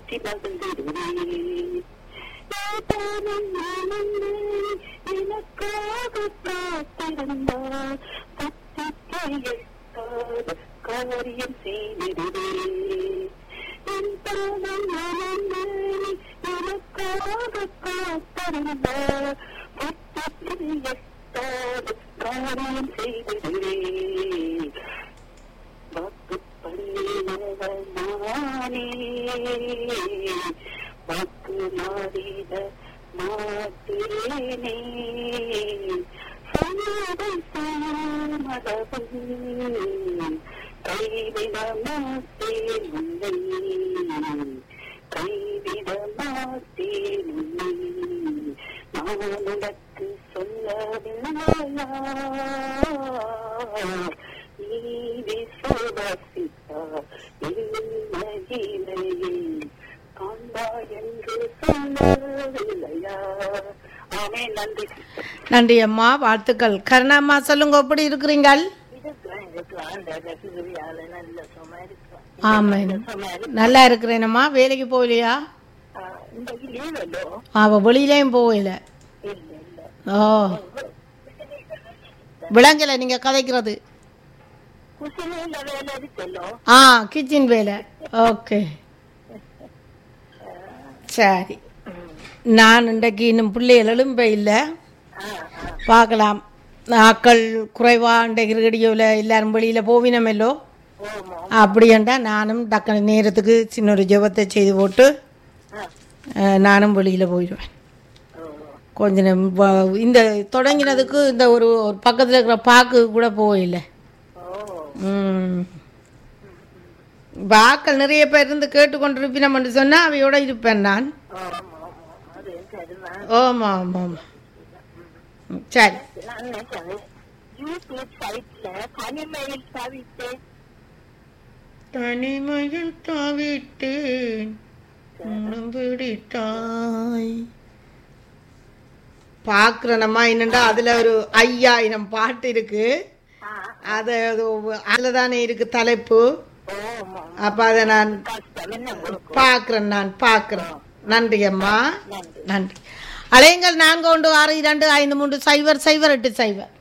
போற்றி மகிழ்ந்திடுவேன் ஏதானும் நானென்னை எனக்காக காத்திருந்தார் பத்திக்கு எட்டாத காரியம் செய்திடுவேன் ஏதானும் நானென்னை எனக்காக காத்திருந்தார் பத்திக்கு எட்டாத காரியம் செய்திடுவேன் வாக்கு பண்ணினவர் நானே வாக்கு மாறிட மாட்டேனே சொன்னதை சாமதவும் கைவிட மாட்டேன் உன்னை கைவிட மாட்டேன் உன்னை நான் உனக்கு சொல்லவில்லையா நீ விசுவாசித்தார் என்னையிலே காண்பா என்று சொல்லவில்லையா ஆமே நன்றி நன்றி அம்மா வாழ்த்துக்கள் கருணாம்மா சொல்லுங்க எப்படி இருக்கிறீங்கள் இதுதான் எனக்கு ஆண்ட ரசிகரியால நல்ல சும்மா இருக்கிறேன் ஆமாம் சும்மா நல்லா இருக்கிறேனம்மா வேலைக்கு போகலையா இந்த லீவலோ அவள் வெளியிலையும் போகல இல்ல இல்ல ஓ விளங்கலை நீங்கள் கதைக்கிறது குசிலையில வேலை இருக்கല്ലോ ஆ கிச்சன் வேலை ஓகே சரி நான் இன்றைக்கு இன்னும் பிள்ளைகள் எழும்ப இல்லை பார்க்கலாம் ஆக்கள் குறைவாக இன்றைக்கு ரேடியோவில் எல்லாரும் வெளியில் போவினமெல்லோ ஓமோ அப்படின்டா நானும் டக்குனு நேரத்துக்கு சின்ன ஒரு ஜெபத்தை செய்து போட்டு அஹ், நானும் வெளியில் போயிடுவேன் கொஞ்ச நேரம் வ- இந்த தொடங்கினதுக்கு இந்த ஒரு ஒரு பக்கத்தில் இருக்கிற பாக்கு கூட போகல ம் இப்ப ஆக்கள் நிறைய பேர் இருந்து கேட்டுக்கொண்டிருப்பினம்னு சொன்னால் அவையோட இருப்பேன் நான் அது சரிதான் ஆமாம் ஆமாம் ஆமாம் ம், சரி நான் நினைச்சேன் யூடியூப் சைட்ல தனிமையில் தவித்தேன் தனிமையில் தாவிட்டேன் உன்னம் பிடித்தாய் பார்க்குறேனம்மா என்னண்டா அதில் ஒரு ஐயாயிரம் பாட்டு இருக்கு அது அதில் தானே இருக்கு தலைப்பு ஓமா அப்போ அதை நான் கஷ்டம் என்ன உங்களுக்கு பார்க்குறேன் நான் பார்க்குறேன் நன்றி அம்மா நன்றி அலையுங்கள் நான்கு ஒன்று ஆறு இரண்டு ஐந்து மூன்று சைபர் சைபர் எட்டு சைபர்